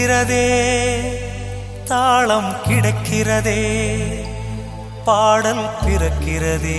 துடிக்கிறதே தாளம் கிடக்கிறதே பாடல் பிறக்கிறதே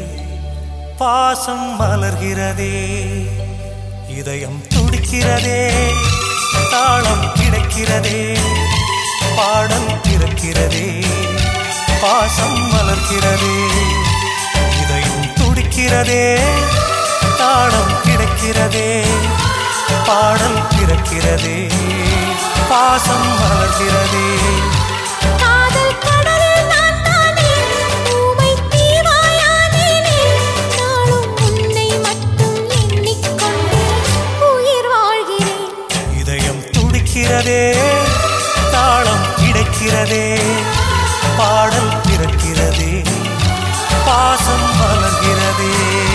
பாசம் மலர்கிறதே இதயம் துடிக்கிறதே தாளம் கிடக்கிறதே பாடல் பிறக்கிறதே பாசம் மலர்கிறதே இதயம் துடிக்கிறதே தாளம் கிடக்கிறதே பாடல் பிறக்கிறதே பாசம் மலர்கிறதே காதல் கடலில் நான் தானே ஊமை தீவாயானேனே நாளும் உன்னை மட்டும் எண்ணிக்கொண்டே உயிர் வாழ்கிறேன் இதயம் துடிக்கிறதே தாளம் கிடைக்கிறதே பாடல் பிறக்கிறதே பாசம் மலர்கிறதே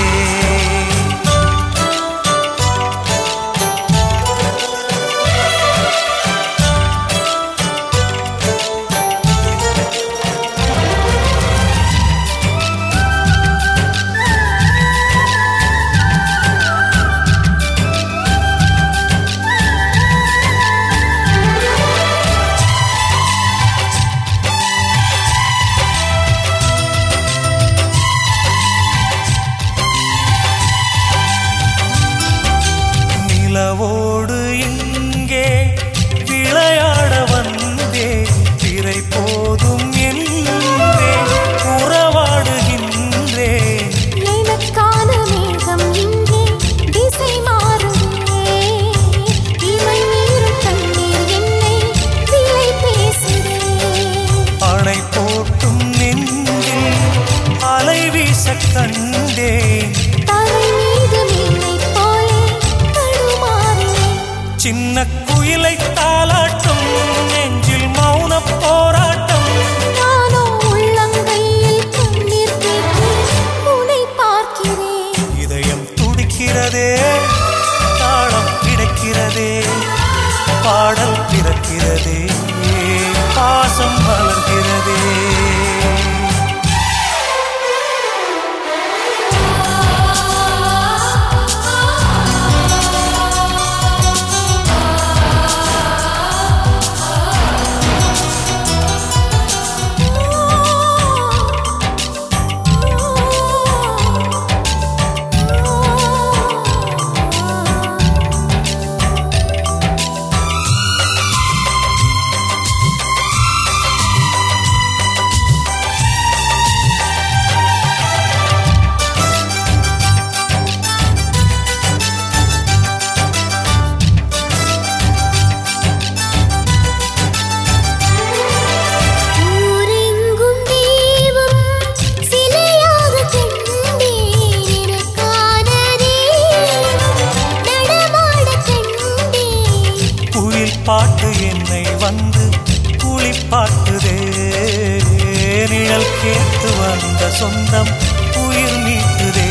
நிலவோடு இங்கே விளையாட வந்தே திரை போதும் என்றே உறவாடுகின்றேன் எனக்கான மேகம் இங்கே திசை மாறுதே இமை மீறும் கண்ணீர் என்னை விலை பேசுதே அணை போட்டும் நெஞ்சில் அலை வீச கண்டேன் தரை மீது மீனைப் போலே தடுமாறினேன் சின்ன குயிலை தாளாட்டும் நெஞ்சில் மௌன போராட்டம் நானோ உள்ளங்கையில் கண்ணீர் தேக்கி உன்னை பார்க்கிறேன் இதயம் துடிக்கிறதே தாளம் கிடைக்கிறதே பாடல் பிறக்கிறதே பாசம் வளர்கிறதே ஊரெங்கும் தெய்வம் சிலையாக கண்டேன் எனக்கான தெய்வம் நடமாட கண்டேன் குயில் பாட்டு என்னை வந்து குளிப்பாட்டுதே நிழல் கேட்டு வந்த சொந்தம் உயிர் மீட்டுதே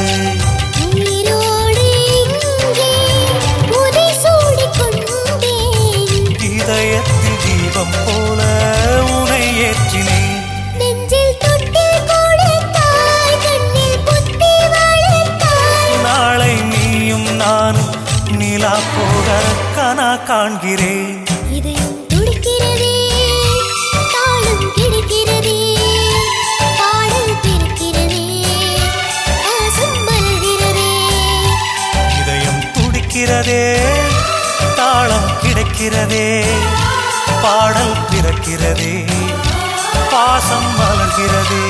உயிரோடு இங்கே உதை சூடிக் கொண்டேன் இதயத்தில் தீபம் போல உனை ஏற்றினேன் நெஞ்சில் தொட்டில் கொடுத்தாய் கண்ணில் புத்தி வளர்த்தாய் நாளை நீயும் நானும் நிலா போக கனா காண்கிறேன் இதயம் துடிக்கிறதே தாளம் கிடைக்கிறதே பாடல் பிறக்கிறதே ஆசம் மலர்கிறதே இதயம் துடிக்கிறதே தாளம் கிடைக்கிறதே பாடல் பிறக்கிறதே பாசம் மலர்கிறதே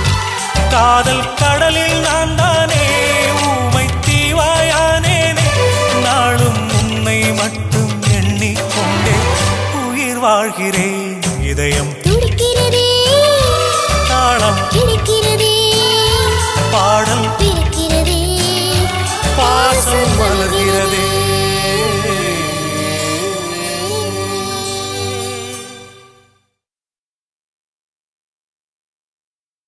காதல் கடலில் நான் தானே ஊமை தீவாயானேனே நாளும் உன்னை மட்டும் எண்ணிக்கொண்டே உயிர் வாழ்கிறேன் இதயம் துடிக்கிறதே தாளம் கிடைக்கிறதே